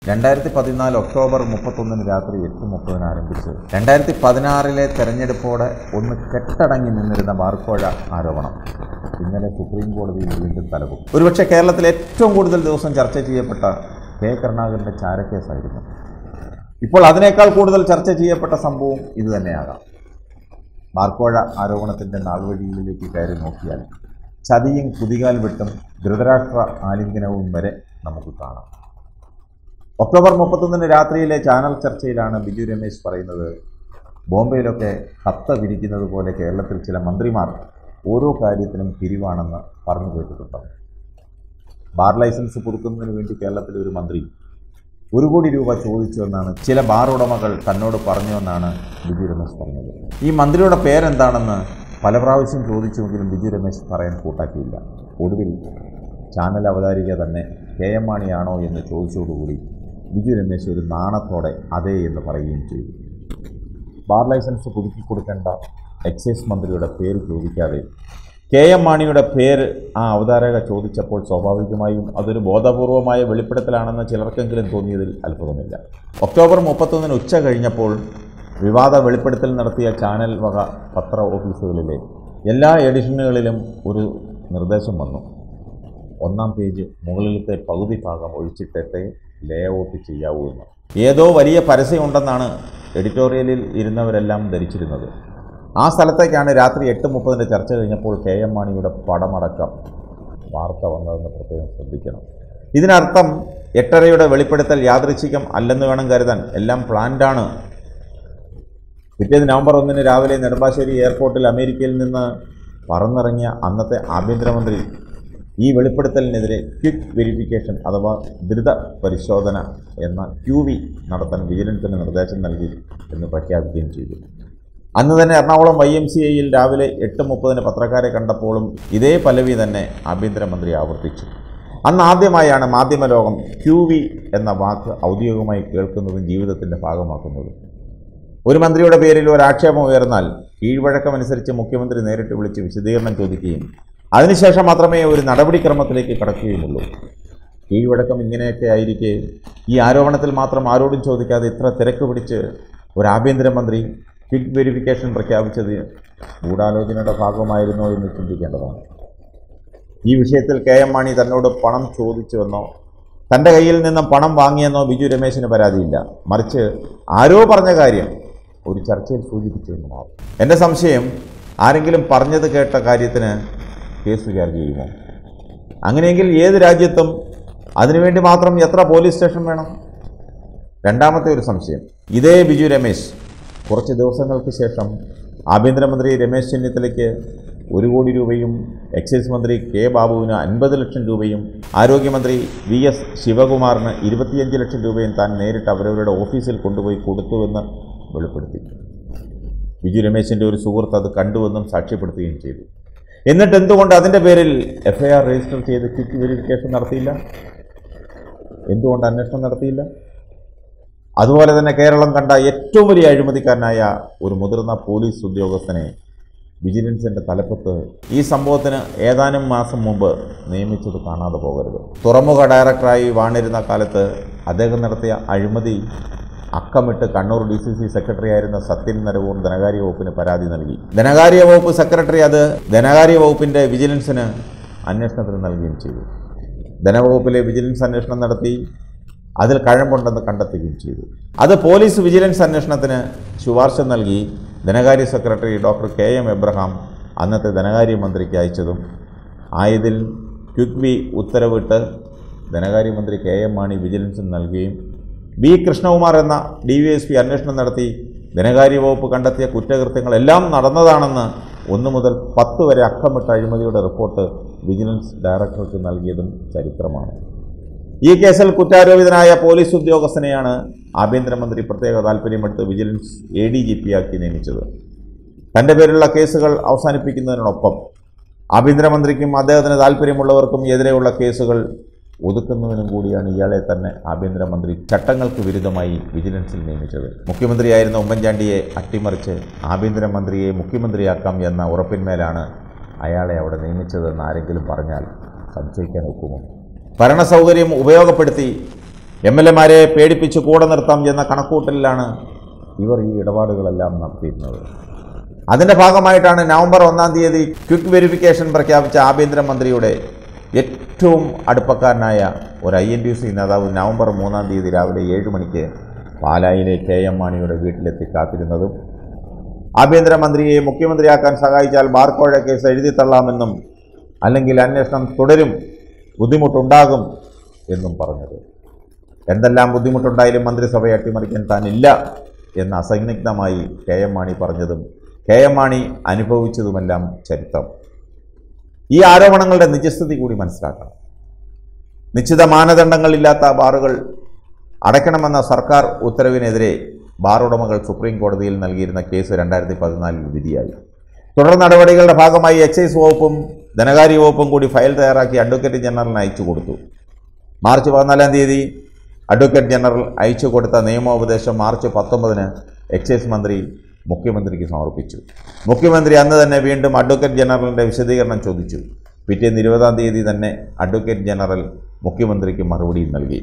രണ്ടായിരത്തി പതിനാല് ഒക്ടോബർ മുപ്പത്തൊന്നിന് രാത്രി എട്ട് മുപ്പതിന് ആരംഭിച്ച് രണ്ടായിരത്തി പതിനാറിലെ തെരഞ്ഞെടുപ്പോടെ ഒന്ന് കെട്ടടങ്ങി നിന്നിരുന്ന ബാർക്കോഴ ആരോപണം ഇന്നലെ സുപ്രീം കോടതിയിൽ വീണ്ടും തലകും ഒരുപക്ഷെ കേരളത്തിൽ ഏറ്റവും കൂടുതൽ ദിവസം ചർച്ച ചെയ്യപ്പെട്ട കെ കരുണാകരൻ്റെ ചാരക്കേസായിരുന്നു ഇപ്പോൾ അതിനേക്കാൾ കൂടുതൽ ചർച്ച ചെയ്യപ്പെട്ട സംഭവം ഇതുതന്നെയാകാം ബാർക്കോഴ ആരോപണത്തിൻ്റെ നാൾവഴികളിലേക്ക് കയറി നോക്കിയാൽ ചതിയും കുതികാൽ വെട്ടും ധൃതരാഷ്ട്ര ആലിംഗനവും വരെ നമുക്ക് കാണാം ഒക്ടോബർ മുപ്പത്തൊന്നിന് രാത്രിയിലെ ചാനൽ ചർച്ചയിലാണ് ബിജു രമേശ് പറയുന്നത് ബോംബെയിലൊക്കെ കത്ത വിരിക്കുന്നത് പോലെ കേരളത്തിൽ ചില മന്ത്രിമാർ ഓരോ കാര്യത്തിനും പിരിവാണെന്ന് പറഞ്ഞു കേട്ടിട്ടുണ്ട് ബാർ ലൈസൻസ് പുതുക്കുന്നതിന് വേണ്ടി കേരളത്തിലെ ഒരു മന്ത്രി ഒരു കോടി രൂപ ചോദിച്ചുവെന്നാണ് ചില ബാർ ഉടമകൾ തന്നോട് പറഞ്ഞുവെന്നാണ് ബിജു രമേശ് പറഞ്ഞത് ഈ മന്ത്രിയുടെ പേരെന്താണെന്ന് പല പ്രാവശ്യം ചോദിച്ചുവെങ്കിലും ബിജു രമേശ് പറയാൻ കൂട്ടാക്കിയില്ല ഒടുവിൽ ചാനൽ അവതാരിക തന്നെ കെ എം മാണിയാണോ എന്ന് ചോദിച്ചതോടുകൂടി ബിജു രമേശ് ഒരു നാണത്തോടെ അതെ എന്ന് പറയുകയും ചെയ്തു ബാർ ലൈസൻസ് പുതുക്കി കൊടുക്കേണ്ട എക്സൈസ് മന്ത്രിയുടെ പേര് ചോദിക്കാതെ കെ എം മാണിയുടെ പേര് ആ അവതാരക ചോദിച്ചപ്പോൾ സ്വാഭാവികമായും അതൊരു ബോധപൂർവമായ വെളിപ്പെടുത്തലാണെന്ന് ചിലർക്കെങ്കിലും തോന്നിയതിൽ അത്ഭുതമില്ല ഒക്ടോബർ മുപ്പത്തൊന്നിന് ഉച്ച കഴിഞ്ഞപ്പോൾ വിവാദ വെളിപ്പെടുത്തൽ നടത്തിയ ചാനൽ വക പത്ര ഓഫീസുകളിലെ എല്ലാ എഡിഷനുകളിലും ഒരു നിർദ്ദേശം വന്നു ഒന്നാം പേജ് മുകളിലത്തെ പകുതി ഭാഗം ഒഴിച്ചിട്ടേ ലേ ഔട്ട് ചെയ്യാവൂ എന്ന് ഏതോ വലിയ പരസ്യമുണ്ടെന്നാണ് എഡിറ്റോറിയലിൽ ഇരുന്നവരെല്ലാം ധരിച്ചിരുന്നത് ആ സ്ഥലത്തേക്കാണ് രാത്രി എട്ട് മുപ്പതിൻ്റെ ചർച്ച കഴിഞ്ഞപ്പോൾ കെ എം മാണിയുടെ പടമടക്കം വാർത്ത വന്നതെന്ന് പ്രത്യേകം ശ്രദ്ധിക്കണം ഇതിനർത്ഥം എട്ടരയുടെ വെളിപ്പെടുത്തൽ യാദൃച്ഛികം അല്ലെന്ന് വേണം കരുതാൻ എല്ലാം പ്ലാൻഡാണ് പിറ്റേന്ന് നവംബർ ഒന്നിന് രാവിലെ നെടുമ്പാശ്ശേരി എയർപോർട്ടിൽ അമേരിക്കയിൽ നിന്ന് പറന്നിറങ്ങിയ അന്നത്തെ ആഭ്യന്തരമന്ത്രി ഈ വെളിപ്പെടുത്തലിനെതിരെ ക്വിക്ക് വെരിഫിക്കേഷൻ അഥവാ ദ്രുത പരിശോധന എന്ന ക്യു വി നടത്താൻ വിജിലൻസിന് നിർദ്ദേശം നൽകി എന്ന് പ്രഖ്യാപിക്കുകയും ചെയ്തു അന്ന് തന്നെ എറണാകുളം വൈ എം സി ഐയിൽ രാവിലെ എട്ട് മുപ്പതിന് പത്രക്കാരെ കണ്ടപ്പോഴും ഇതേ പല്ലവി തന്നെ ആഭ്യന്തരമന്ത്രി ആവർത്തിച്ചു അന്ന് ആദ്യമായാണ് മാധ്യമലോകം ക്യു വി എന്ന വാക്ക് ഔദ്യോഗികമായി കേൾക്കുന്നതും ജീവിതത്തിൻ്റെ ഭാഗമാക്കുന്നതും ഒരു മന്ത്രിയുടെ പേരിൽ ഒരു ആക്ഷേപം ഉയർന്നാൽ കീഴ്വഴക്കമനുസരിച്ച് മുഖ്യമന്ത്രി നേരിട്ട് വിളിച്ച് വിശദീകരണം ചോദിക്കുകയും അതിനുശേഷം മാത്രമേ ഒരു നടപടിക്രമത്തിലേക്ക് കടക്കുകയുമുള്ളൂ കീഴ്വഴക്കം ഇങ്ങനെയൊക്കെ ആയിരിക്കെ ഈ ആരോപണത്തിൽ മാത്രം ആരോടും ചോദിക്കാതെ ഇത്ര തിരക്ക് പിടിച്ച് ഒരു ആഭ്യന്തരമന്ത്രി ക്വിക്ക് വെരിഫിക്കേഷൻ പ്രഖ്യാപിച്ചത് ഗൂഢാലോചനയുടെ ഭാഗമായിരുന്നോ എന്ന് ചിന്തിക്കേണ്ടതാണ് ഈ വിഷയത്തിൽ കെ എം മാണി തന്നോട് പണം ചോദിച്ചുവെന്നോ തൻ്റെ കയ്യിൽ നിന്നും പണം വാങ്ങിയെന്നോ ബിജു രമേശിന് പരാതിയില്ല മറിച്ച് ആരോ പറഞ്ഞ കാര്യം ഒരു ചർച്ചയിൽ സൂചിപ്പിച്ചു എന്ന് മാത്രം എൻ്റെ സംശയം ആരെങ്കിലും പറഞ്ഞത് കേട്ട കാര്യത്തിന് കേസ് ചാർജ് ചെയ്യുമോ അങ്ങനെയെങ്കിൽ ഏത് രാജ്യത്തും അതിനുവേണ്ടി മാത്രം എത്ര പോലീസ് സ്റ്റേഷൻ വേണം രണ്ടാമത്തെ ഒരു സംശയം ഇതേ ബിജു രമേശ് കുറച്ച് ദിവസങ്ങൾക്ക് ശേഷം ആഭ്യന്തരമന്ത്രി രമേശ് ചെന്നിത്തലയ്ക്ക് ഒരു കോടി രൂപയും എക്സൈസ് മന്ത്രി കെ ബാബുവിന് അൻപത് ലക്ഷം രൂപയും ആരോഗ്യമന്ത്രി വി എസ് ശിവകുമാറിന് ഇരുപത്തിയഞ്ച് ലക്ഷം രൂപയും താൻ നേരിട്ട് അവരവരുടെ ഓഫീസിൽ കൊണ്ടുപോയി കൊടുത്തുവെന്ന് വെളിപ്പെടുത്തി ബിജു രമേശിൻ്റെ ഒരു സുഹൃത്ത് അത് കണ്ടുവെന്നും സാക്ഷ്യപ്പെടുത്തുകയും ചെയ്തു എന്നിട്ട് എന്തുകൊണ്ട് അതിൻ്റെ പേരിൽ എഫ് ഐ ആർ രജിസ്റ്റർ ചെയ്ത് ക്വിക്ക് വെരിഫിക്കേഷൻ നടത്തിയില്ല എന്തുകൊണ്ട് അന്വേഷണം നടത്തിയില്ല അതുപോലെ തന്നെ കേരളം കണ്ട ഏറ്റവും വലിയ അഴിമതിക്കാരനായ ഒരു മുതിർന്ന പോലീസ് ഉദ്യോഗസ്ഥനെ വിജിലൻസിൻ്റെ തലപ്പത്ത് ഈ സംഭവത്തിന് ഏതാനും മാസം മുമ്പ് നിയമിച്ചത് കാണാതെ പോകരുത് തുറമുഖ ഡയറക്ടറായി വാണിരുന്ന കാലത്ത് അദ്ദേഹം നടത്തിയ അഴിമതി അക്കമിട്ട് Kannur D C C secretary ആയിരുന്ന സത്യൻ നരവൂർ ധനകാര്യ വകുപ്പിന് പരാതി നൽകി ധനകാര്യ വകുപ്പ് സെക്രട്ടറി അത് ധനകാര്യ വകുപ്പിൻ്റെ വിജിലൻസിന് അന്വേഷണത്തിന് നൽകുകയും ചെയ്തു ധനവകുപ്പിലെ വിജിലൻസ് അന്വേഷണം നടത്തി അതിൽ കഴമ്പുണ്ടെന്ന് കണ്ടെത്തുകയും ചെയ്തു അത് പോലീസ് വിജിലൻസ് അന്വേഷണത്തിന് ശുപാർശ നൽകി ധനകാര്യ secretary doctor K M Abraham അന്നത്തെ ധനകാര്യ മന്ത്രിക്ക് അയച്ചതും ആയതിൽ ക്വിക്ക് ബി ഉത്തരവിട്ട് ധനകാര്യമന്ത്രി കെ എം മാണി വിജിലൻസിന് നൽകുകയും ബി കൃഷ്ണകുമാർ എന്ന ഡി വി എസ് പി അന്വേഷണം നടത്തി ധനകാര്യ വകുപ്പ് കണ്ടെത്തിയ കുറ്റകൃത്യങ്ങളെല്ലാം നടന്നതാണെന്ന് ഒന്ന് മുതൽ പത്ത് വരെ അക്കമിട്ട അഴിമതിയുടെ റിപ്പോർട്ട് വിജിലൻസ് ഡയറക്ടർക്ക് നൽകിയതും ചരിത്രമാണ് ഈ കേസിൽ കുറ്റാരോപിതനായ പോലീസ് ഉദ്യോഗസ്ഥനെയാണ് ആഭ്യന്തരമന്ത്രി പ്രത്യേക താൽപ്പര്യമെടുത്ത് vigilance A D G P ആക്കി നിയമിച്ചത് തൻ്റെ പേരിലുള്ള കേസുകൾ അവസാനിപ്പിക്കുന്നതിനോടൊപ്പം ആഭ്യന്തരമന്ത്രിക്കും അദ്ദേഹത്തിന് താല്പര്യമുള്ളവർക്കും എതിരെയുള്ള കേസുകൾ ഒതുക്കുന്നതിനും കൂടിയാണ് ഇയാളെ തന്നെ ആഭ്യന്തരമന്ത്രി ചട്ടങ്ങൾക്ക് വിരുദ്ധമായി വിജിലൻസിൽ നിയമിച്ചത് മുഖ്യമന്ത്രിയായിരുന്ന ഉമ്മൻചാണ്ടിയെ അട്ടിമറിച്ച് ആഭ്യന്തരമന്ത്രിയെ മുഖ്യമന്ത്രിയാക്കാം എന്ന ഉറപ്പിന്മേലാണ് അയാളെ അവിടെ നിയമിച്ചതെന്ന് ആരെങ്കിലും പറഞ്ഞാൽ സംശയിക്കാൻ ഒക്കുമോ ഭരണസൗകര്യം ഉപയോഗപ്പെടുത്തി എം എൽ എമാരെ പേടിപ്പിച്ച് കൂടെ നിർത്താം എന്ന കണക്കൂട്ടലിലാണ് ഇവർ ഈ ഇടപാടുകളെല്ലാം നടത്തിയിരുന്നത് അതിൻ്റെ ഭാഗമായിട്ടാണ് നവംബർ ഒന്നാം തീയതി ക്വിക്ക് വെരിഫിക്കേഷൻ പ്രഖ്യാപിച്ച ആഭ്യന്തരമന്ത്രിയുടെ ഏറ്റവും അടുപ്പക്കാരനായ ഒരു ഐ എൻ ടി സി നേതാവ് നവംബർ മൂന്നാം തീയതി രാവിലെ ഏഴ് മണിക്ക് പാലായിലെ കെ എം മാണിയുടെ വീട്ടിലെത്തി കാത്തിരുന്നതും ആഭ്യന്തരമന്ത്രിയെ മുഖ്യമന്ത്രിയാക്കാൻ സഹായിച്ചാൽ ബാർക്കോഴ കേസ് എഴുതി തള്ളാമെന്നും അല്ലെങ്കിൽ അന്വേഷണം തുടരും ബുദ്ധിമുട്ടുണ്ടാകും എന്നും പറഞ്ഞത് എന്തെല്ലാം ബുദ്ധിമുട്ടുണ്ടായാലും മന്ത്രിസഭയെ അട്ടിമറിക്കാൻ താനില്ല എന്ന് അസന്നിഗ്ധമായി കെ എം മാണി പറഞ്ഞതും കെ എം മാണി അനുഭവിച്ചതുമെല്ലാം ചരിത്രം ഈ ആരോപണങ്ങളുടെ നിജസ്ഥിതി കൂടി മനസ്സിലാക്കണം നിശ്ചിത മാനദണ്ഡങ്ങളില്ലാത്ത ബാറുകൾ അടയ്ക്കണമെന്ന സർക്കാർ ഉത്തരവിനെതിരെ ബാർ ഉടമകൾ സുപ്രീം കോടതിയിൽ നൽകിയിരുന്ന കേസ് രണ്ടായിരത്തി പതിനാലിൽ വിധിയായി തുടർ നടപടികളുടെ ഭാഗമായി എക്സൈസ് വകുപ്പും ധനകാര്യ വകുപ്പും കൂടി ഫയൽ തയ്യാറാക്കി അഡ്വക്കേറ്റ് ജനറലിന് അയച്ചു കൊടുത്തു മാർച്ച് പതിനാലാം തീയതി അഡ്വക്കേറ്റ് ജനറൽ അയച്ചു കൊടുത്ത നിയമോപദേശം മാർച്ച് പത്തൊമ്പതിന് എക്സൈസ് മന്ത്രി മുഖ്യമന്ത്രിക്ക് സമർപ്പിച്ചു മുഖ്യമന്ത്രി അന്ന് തന്നെ വീണ്ടും അഡ്വക്കേറ്റ് ജനറലിൻ്റെ വിശദീകരണം ചോദിച്ചു പിറ്റേന്ന് ഇരുപതാം തീയതി തന്നെ അഡ്വക്കേറ്റ് ജനറൽ മുഖ്യമന്ത്രിക്ക് മറുപടിയും നൽകി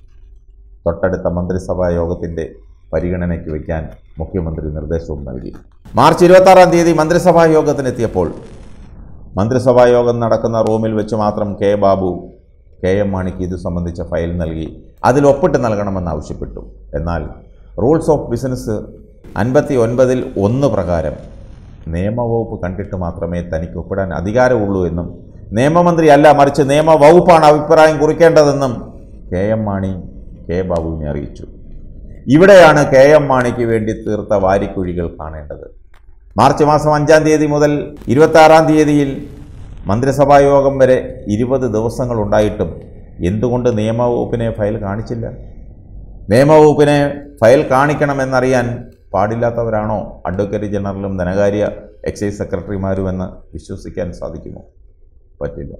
തൊട്ടടുത്ത മന്ത്രിസഭാ യോഗത്തിൻ്റെ പരിഗണനയ്ക്ക് വയ്ക്കാൻ മുഖ്യമന്ത്രി നിർദ്ദേശവും നൽകി മാർച്ച് ഇരുപത്താറാം തീയതി മന്ത്രിസഭാ യോഗത്തിനെത്തിയപ്പോൾ മന്ത്രിസഭാ യോഗം നടക്കുന്ന റൂമിൽ വെച്ച് മാത്രം കെ ബാബു കെ എം മാണിക്ക് ഇത് സംബന്ധിച്ച ഫയൽ നൽകി അതിൽ ഒപ്പിട്ട് നൽകണമെന്ന് ആവശ്യപ്പെട്ടു എന്നാൽ റൂൾസ് ഓഫ് ബിസിനസ് അൻപത്തി ഒൻപതിൽ ഒന്ന് പ്രകാരം നിയമവകുപ്പ് കണ്ടിട്ട് മാത്രമേ തനിക്ക് ഒപ്പിടാൻ അധികാരമുള്ളൂ എന്നും നിയമമന്ത്രി അല്ല മറിച്ച് നിയമവകുപ്പാണ് അഭിപ്രായം കുറിക്കേണ്ടതെന്നും കെ എം മാണി കെ ബാബുവിനെ അറിയിച്ചു ഇവിടെയാണ് കെ എം മാണിക്ക് വേണ്ടി തീർത്ത വാരിക്കുഴികൾ കാണേണ്ടത് മാർച്ച് മാസം അഞ്ചാം തീയതി മുതൽ ഇരുപത്താറാം തീയതിയിൽ മന്ത്രിസഭാ യോഗം വരെ ഇരുപത് ദിവസങ്ങളുണ്ടായിട്ടും എന്തുകൊണ്ട് നിയമവകുപ്പിനെ ഫയൽ കാണിച്ചില്ല നിയമവകുപ്പിനെ ഫയൽ കാണിക്കണമെന്നറിയാൻ പാടില്ലാത്തവരാണോ അഡ്വക്കേറ്റ് ജനറലും ധനകാര്യ എക്സൈസ് സെക്രട്ടറിമാരുമെന്ന് വിശ്വസിക്കാൻ സാധിക്കുമോ പറ്റില്ല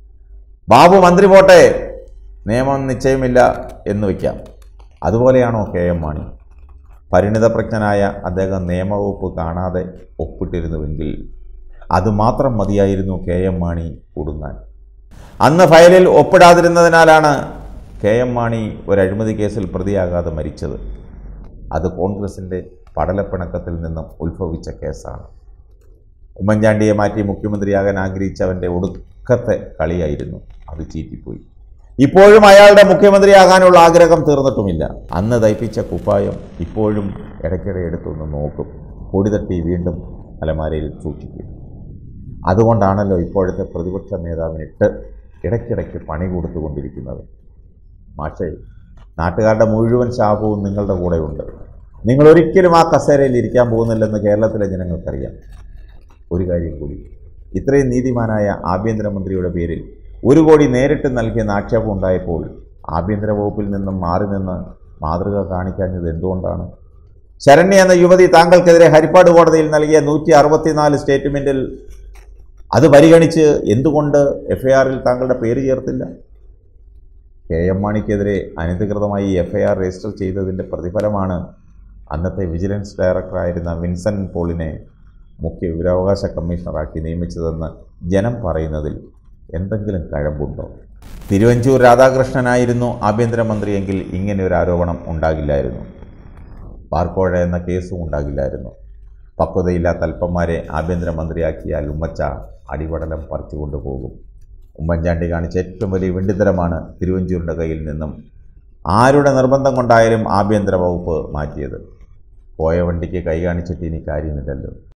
ബാബു മന്ത്രി പോട്ടെ നിയമം നിശ്ചയമില്ല എന്ന് വയ്ക്കാം അതുപോലെയാണോ കെ എം മാണി പരിണിതപ്രജ്ഞനായ അദ്ദേഹം നിയമവകുപ്പ് കാണാതെ ഒപ്പിട്ടിരുന്നുവെങ്കിൽ അതുമാത്രം മതിയായിരുന്നു കെ എം മാണി കുടുങ്ങാൻ അന്ന് ഫയലിൽ ഒപ്പിടാതിരുന്നതിനാലാണ് കെ എം മാണി ഒരു അഴിമതി കേസിൽ പ്രതിയാകാതെ മരിച്ചത് അത് കോൺഗ്രസിൻ്റെ പടലപ്പിണക്കത്തിൽ നിന്നും ഉത്ഭവിച്ച കേസാണ് ഉമ്മൻചാണ്ടിയെ മാറ്റി മുഖ്യമന്ത്രിയാകാൻ ആഗ്രഹിച്ചവൻ്റെ ഒടുക്കത്തെ കളിയായിരുന്നു അത് ചീറ്റിപ്പോയി ഇപ്പോഴും അയാളുടെ മുഖ്യമന്ത്രിയാകാനുള്ള ആഗ്രഹം തീർന്നിട്ടുമില്ല അന്ന് തയ്പ്പിച്ച കുപ്പായം ഇപ്പോഴും ഇടയ്ക്കിടെ എടുത്തൊന്ന് നോക്കും പൊടി തട്ടി വീണ്ടും അലമാരയിൽ സൂക്ഷിക്കും അതുകൊണ്ടാണല്ലോ ഇപ്പോഴത്തെ പ്രതിപക്ഷ നേതാവിനിട്ട് ഇടയ്ക്കിടയ്ക്ക് പണി കൊടുത്തുകൊണ്ടിരിക്കുന്നത് മാഷേ നാട്ടുകാരുടെ മുഴുവൻ ശാപവും നിങ്ങളുടെ കൂടെയുണ്ട് നിങ്ങൾ ഒരിക്കലും ആ കസേരയിൽ ഇരിക്കാൻ പോകുന്നില്ലെന്ന് കേരളത്തിലെ ജനങ്ങൾക്കറിയാം ഒരു കാര്യം കൂടി ഇത്രയും നീതിമാനായ ആഭ്യന്തരമന്ത്രിയുടെ പേരിൽ ഒരു കോടി നേരിട്ട് നൽകിയെന്ന ആക്ഷേപം ഉണ്ടായപ്പോൾ ആഭ്യന്തര വകുപ്പിൽ നിന്നും മാറി നിന്ന് മാതൃക കാണിക്കാഞ്ഞത് എന്തുകൊണ്ടാണ് ശരണ്യ എന്ന യുവതി താങ്കൾക്കെതിരെ ഹരിപ്പാട് കോടതിയിൽ നൽകിയ നൂറ്റി അറുപത്തിനാല് സ്റ്റേറ്റ്മെൻറ്റിൽ അത് പരിഗണിച്ച് എന്തുകൊണ്ട് എഫ് ഐ ആറിൽ താങ്കളുടെ പേര് ചേർത്തില്ല കെ എം മാണിക്കെതിരെ അനധികൃതമായി എഫ് ഐ ആർ രജിസ്റ്റർ ചെയ്തതിൻ്റെ പ്രതിഫലമാണ് അന്നത്തെ വിജിലൻസ് ഡയറക്ടറായിരുന്ന വിൻസെൻ്റ് പോളിനെ മുഖ്യ വിവരാവകാശ കമ്മീഷണറാക്കി നിയമിച്ചതെന്ന് ജനം പറയുന്നതിൽ എന്തെങ്കിലും കഴമ്പുണ്ടോ തിരുവഞ്ചൂർ രാധാകൃഷ്ണനായിരുന്നു ആഭ്യന്തരമന്ത്രിയെങ്കിൽ ഇങ്ങനെ ഒരു ആരോപണം ഉണ്ടാകില്ലായിരുന്നു പാർക്കോഴ എന്ന കേസും ഉണ്ടാകില്ലായിരുന്നു പക്വതയില്ലാത്ത അല്പന്മാരെ ആഭ്യന്തരമന്ത്രിയാക്കിയാൽ ഉമ്മച്ച അടിപടലം പറിച്ചുകൊണ്ടു പോകും ഉമ്മൻചാണ്ടി കാണിച്ച ഏറ്റവും വലിയ വെണ്ടിത്തരമാണ് തിരുവഞ്ചൂരിൻ്റെ കയ്യിൽ നിന്നും ആരുടെ നിർബന്ധം കൊണ്ടായാലും ആഭ്യന്തര വകുപ്പ് മാറ്റിയത് പോയ വണ്ടിക്ക് കൈ കാണിച്ചിട്ട് ഇനി കാര്യമില്ലല്ലോ